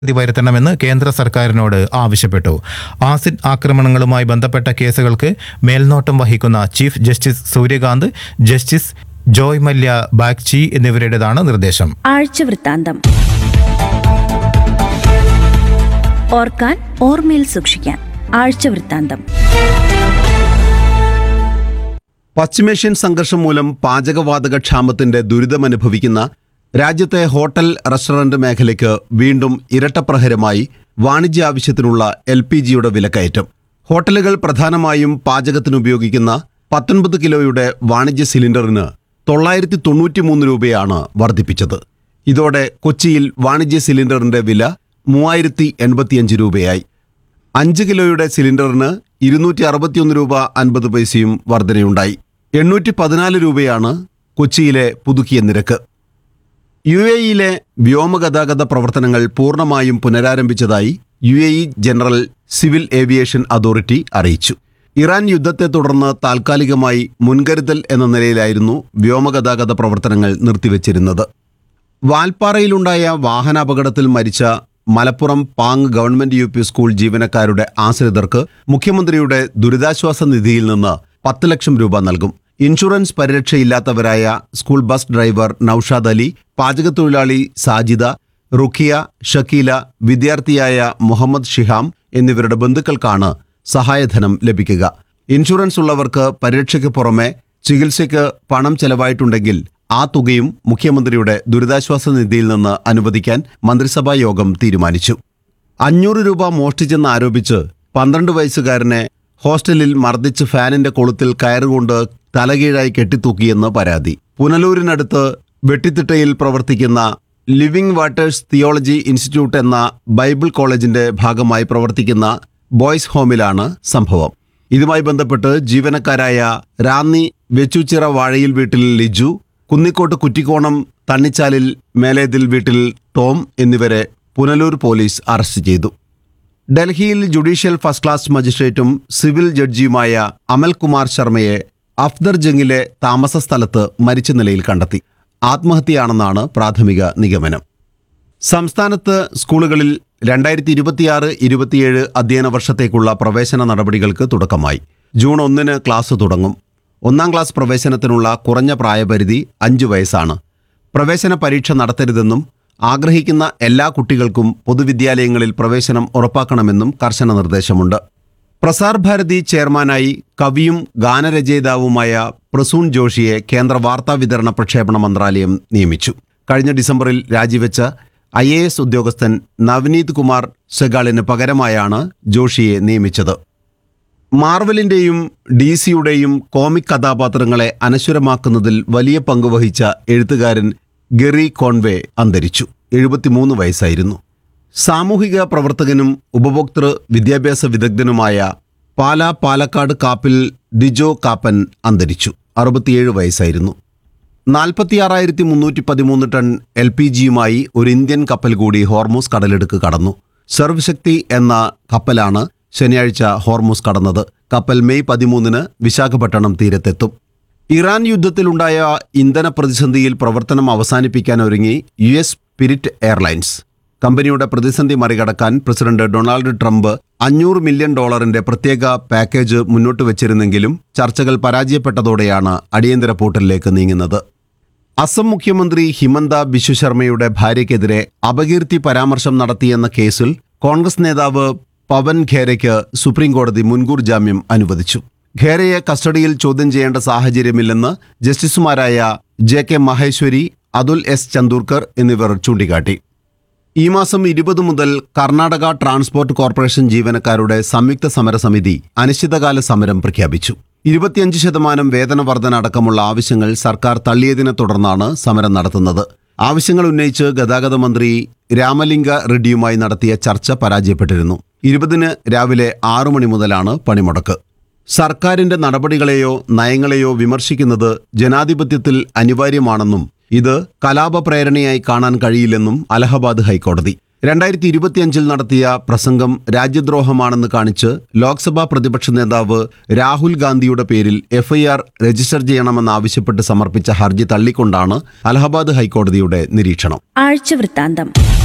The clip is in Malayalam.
ഭേദഗതി വരുത്തണമെന്ന് കേന്ദ്ര സർക്കാരിനോട് ആവശ്യപ്പെട്ടു ആസിഡ് ആക്രമണങ്ങളുമായി ബന്ധപ്പെട്ട കേസുകൾക്ക് മേൽനോട്ടം വഹിക്കുന്ന chief justice Surya Kant justice Joymalya Bagchi എന്നിവരുടേതാണ് നിർദ്ദേശം ആഴ്ചവൃത്താന്തം ഓർക്കാൻ ഓർമ്മയിൽ സൂക്ഷിക്കാൻ ആഴ്ചവൃത്താന്തം പശ്ചിമേഷ്യൻ സംഘർഷം മൂലം പാചകവാതക ക്ഷാമത്തിന്റെ ദുരിതമനുഭവിക്കുന്ന രാജ്യത്തെ ഹോട്ടൽ റെസ്റ്റോറന്റ് മേഖലയ്ക്ക് വീണ്ടും ഇരട്ടപ്രഹരമായി വാണിജ്യ ആവശ്യത്തിനുള്ള എൽ പി ജിയുടെ വിലക്കയറ്റം ഹോട്ടലുകൾ പ്രധാനമായും പാചകത്തിന് ഉപയോഗിക്കുന്ന പത്തൊൻപത് കിലോയുടെ വാണിജ്യ സിലിണ്ടറിന് തൊള്ളായിരത്തി തൊണ്ണൂറ്റിമൂന്ന് രൂപയാണ് വർദ്ധിപ്പിച്ചത് ഇതോടെ കൊച്ചിയിൽ വാണിജ്യ സിലിണ്ടറിന്റെ വില മൂവായിരത്തി എൺപത്തിയഞ്ച് രൂപയായി അഞ്ച് കിലോയുടെ സിലിണ്ടറിന് ഇരുന്നൂറ്റി അറുപത്തിയൊന്ന് രൂപ അൻപത് പൈസയും വർധനയുണ്ടായി എണ്ണൂറ്റി പതിനാല് രൂപയാണ് കൊച്ചിയിലെ പുതുക്കിയ നിരക്ക് യു എ ഇയിലെ വ്യോമഗതാഗത പ്രവർത്തനങ്ങൾ പൂർണ്ണമായും പുനരാരംഭിച്ചതായി U A E general civil aviation authority അറിയിച്ചു ഇറാൻ യുദ്ധത്തെ തുടർന്ന് താൽക്കാലികമായി മുൻകരുതൽ എന്ന നിലയിലായിരുന്നു വ്യോമഗതാഗത പ്രവർത്തനങ്ങൾ നിർത്തിവച്ചിരുന്നത് വാൽപ്പാറയിലുണ്ടായ വാഹനാപകടത്തിൽ മരിച്ച Malappuram Pang government U P school ജീവനക്കാരുടെ ആശ്രിതർക്ക് മുഖ്യമന്ത്രിയുടെ ദുരിതാശ്വാസ നിധിയിൽ നിന്ന് പത്ത് ലക്ഷം രൂപ നൽകും ഇൻഷുറൻസ് പരിരക്ഷയില്ലാത്തവരായ school bus driver Naushad Ali പാചകത്തൊഴിലാളി സാജിദ റുഖിയ ഷക്കീല വിദ്യാർത്ഥിയായ മുഹമ്മദ് ഷിഹാം എന്നിവരുടെ ബന്ധുക്കൾക്കാണ് സഹായധനം ലഭിക്കുക ഇൻഷുറൻസ് ഉള്ളവർക്ക് പരിരക്ഷയ്ക്ക് പുറമെ ചികിത്സയ്ക്ക് പണം ചെലവായിട്ടുണ്ടെങ്കിൽ ആ തുകയും മുഖ്യമന്ത്രിയുടെ ദുരിതാശ്വാസ നിധിയിൽ നിന്ന് അനുവദിക്കാൻ മന്ത്രിസഭാ യോഗം തീരുമാനിച്ചു അഞ്ഞൂറ് രൂപ മോഷ്ടിച്ചെന്ന് ആരോപിച്ച് പന്ത്രണ്ട് വയസ്സുകാരനെ ഹോസ്റ്റലിൽ മർദ്ദിച്ച് ഫാനിന്റെ കൊളുത്തിൽ കയറുകൊണ്ട് തലകീഴായി കെട്ടിത്തൂക്കിയെന്ന് പരാതി പുനലൂരിനടുത്ത് വെട്ടിത്തിട്ടയിൽ പ്രവർത്തിക്കുന്ന ലിവിംഗ് വാട്ടേഴ്സ് തിയോളജി ഇൻസ്റ്റിറ്റ്യൂട്ട് എന്ന ബൈബിൾ കോളേജിന്റെ ഭാഗമായി പ്രവർത്തിക്കുന്ന ബോയ്സ് ഹോമിലാണ് സംഭവം ഇതുമായി ബന്ധപ്പെട്ട് ജീവനക്കാരായ റാന്നി വെച്ചുച്ചിറ വാഴയിൽ വീട്ടിൽ ലിജു കുന്നിക്കോട്ട് കുറ്റിക്കോണം തണ്ണിച്ചാലിൽ മേലേതിൽ വീട്ടിൽ ടോം എന്നിവരെ പുനലൂർ പോലീസ് അറസ്റ്റ് ചെയ്തു ഡൽഹിയിൽ ജുഡീഷ്യൽ ഫസ്റ്റ് ക്ലാസ് മജിസ്ട്രേറ്റും സിവിൽ ജഡ്ജിയുമായ അമൽകുമാർ ശർമ്മയെ അഫ്ദർ ജംഗിലെ താമസ സ്ഥലത്ത് മരിച്ച നിലയിൽ കണ്ടെത്തി ആത്മഹത്യയാണെന്നാണ് പ്രാഥമിക നിഗമനം സംസ്ഥാനത്ത് സ്കൂളുകളിൽ രണ്ടായിരത്തി ഇരുപത്തിയാറ് ഇരുപത്തിയേഴ് അധ്യയന വർഷത്തേക്കുള്ള പ്രവേശന നടപടികൾക്ക് തുടക്കമായി ജൂൺ ഒന്നിന് ക്ലാസ് തുടങ്ങും ഒന്നാം ക്ലാസ് പ്രവേശനത്തിനുള്ള കുറഞ്ഞ പ്രായപരിധി അഞ്ച് വയസ്സാണ് പ്രവേശന പരീക്ഷ നടത്തരുതെന്നും ആഗ്രഹിക്കുന്ന എല്ലാ കുട്ടികൾക്കും പൊതുവിദ്യാലയങ്ങളിൽ പ്രവേശനം ഉറപ്പാക്കണമെന്നും കർശന നിർദ്ദേശമുണ്ട് പ്രസാർ ഭാരതി ചെയർമാനായി കവിയും ഗാനരചയിതാവുമായ പ്രസൂൺ ജോഷിയെ കേന്ദ്ര വാർത്താ വിതരണ പ്രക്ഷേപണ മന്ത്രാലയം നിയമിച്ചു കഴിഞ്ഞ ഡിസംബറിൽ രാജിവെച്ച ഐ എ എസ് ഉദ്യോഗസ്ഥൻ നവനീത് കുമാർ സെഗാളിന് പകരമായാണ് ജോഷിയെ നിയമിച്ചത് മാർവലിന്റെയും ഡി സിയുടെയും കോമിക് കഥാപാത്രങ്ങളെ അനശ്വരമാക്കുന്നതിൽ വലിയ പങ്കുവഹിച്ച എഴുത്തുകാരൻ ഗെറി കോൺവേ അന്തരിച്ചു എഴുപത്തിമൂന്ന് വയസ്സായിരുന്നു സാമൂഹിക പ്രവർത്തകനും ഉപഭോക്തൃ വിദ്യാഭ്യാസ വിദഗ്ധനുമായ പാലാ പാലക്കാട് കാപ്പിൽ ഡിജോ കാപ്പൻ അന്തരിച്ചു അറുപത്തിയേഴ് വയസ്സായിരുന്നു നാൽപ്പത്തിയാറായിരത്തി മുന്നൂറ്റി പതിമൂന്ന് ടൺ എൽ പി ജിയുമായി ഒരു ഇന്ത്യൻ കപ്പൽ കൂടി ഹോർമൂസ് കടലെടുക്ക് കടന്നു സർവശക്തി എന്ന കപ്പലാണ് ശനിയാഴ്ച ഹോർമൂസ് കടന്നത് കപ്പൽ മെയ് പതിമൂന്നിന് വിശാഖപട്ടണം തീരത്തെത്തും ഇറാൻ യുദ്ധത്തിലുണ്ടായ ഇന്ധന പ്രതിസന്ധിയിൽ പ്രവർത്തനം അവസാനിപ്പിക്കാൻ ഒരുങ്ങി യു എസ് സ്പിരിറ്റ് എയർലൈൻസ് കമ്പനിയുടെ പ്രതിസന്ധി മറികടക്കാൻ പ്രസിഡന്റ് ഡൊണാൾഡ് ട്രംപ് അഞ്ഞൂറ് മില്യൺ ഡോളറിന്റെ പ്രത്യേക പാക്കേജ് മുന്നോട്ട് വെച്ചിരുന്നെങ്കിലും ചർച്ചകൾ പരാജയപ്പെട്ടതോടെയാണ് അടിയന്തര പൂട്ടലിലേക്ക് നീങ്ങുന്നത് അസം മുഖ്യമന്ത്രി ഹിമന്ത ബിശ്വ ശർമ്മയുടെ ഭാര്യയ്ക്കെതിരെ അപകീർത്തി പരാമർശം നടത്തിയെന്ന കേസിൽ കോൺഗ്രസ് നേതാവ് പവൻ ഖേരയ്ക്ക് സുപ്രീംകോടതി മുൻകൂർ ജാമ്യം അനുവദിച്ചു ഖേരയെ കസ്റ്റഡിയിൽ ചോദ്യം ചെയ്യേണ്ട സാഹചര്യമില്ലെന്ന് ജസ്റ്റിസുമാരായ J K Maheshwari Atul S Chandurkar എന്നിവർ ചൂണ്ടിക്കാട്ടി ഈ മാസം ഇരുപത് മുതൽ കർണാടക ട്രാൻസ്പോർട്ട് കോർപ്പറേഷൻ ജീവനക്കാരുടെ സംയുക്ത സമരസമിതി അനിശ്ചിതകാല സമരം പ്രഖ്യാപിച്ചു ഇരുപത്തിയഞ്ച് ശതമാനം വേതന വർധന അടക്കമുള്ള ആവശ്യങ്ങൾ സർക്കാർ തള്ളിയതിനെ തുടർന്നാണ് സമരം നടത്തുന്നത് ആവശ്യങ്ങൾ ഉന്നയിച്ച് ഗതാഗത മന്ത്രി രാമലിംഗ റെഡ്ഡിയുമായി നടത്തിയ ചർച്ച പരാജയപ്പെട്ടിരുന്നു ഇരുപതിന് രാവിലെ ആറു മണി മുതലാണ് പണിമുടക്ക് സർക്കാരിന്റെ നടപടികളെയോ നയങ്ങളെയോ വിമർശിക്കുന്നത് ജനാധിപത്യത്തിൽ അനിവാര്യമാണെന്നും ഇത് കലാപപ്രേരണയായി കാണാൻ കഴിയില്ലെന്നും അലഹബാദ് ഹൈക്കോടതി രണ്ടായിരത്തി ഇരുപത്തിയഞ്ചിൽ നടത്തിയ പ്രസംഗം രാജ്യദ്രോഹമാണെന്ന് കാണിച്ച് ലോക്സഭാ പ്രതിപക്ഷ നേതാവ് രാഹുൽ ഗാന്ധിയുടെ പേരിൽ എഫ്ഐആർ രജിസ്റ്റർ ചെയ്യണമെന്നാവശ്യപ്പെട്ട് സമർപ്പിച്ച ഹർജി തള്ളിക്കൊണ്ടാണ് അലഹബാദ് ഹൈക്കോടതിയുടെ നിരീക്ഷണം ആഴ്ചവൃത്താന്തം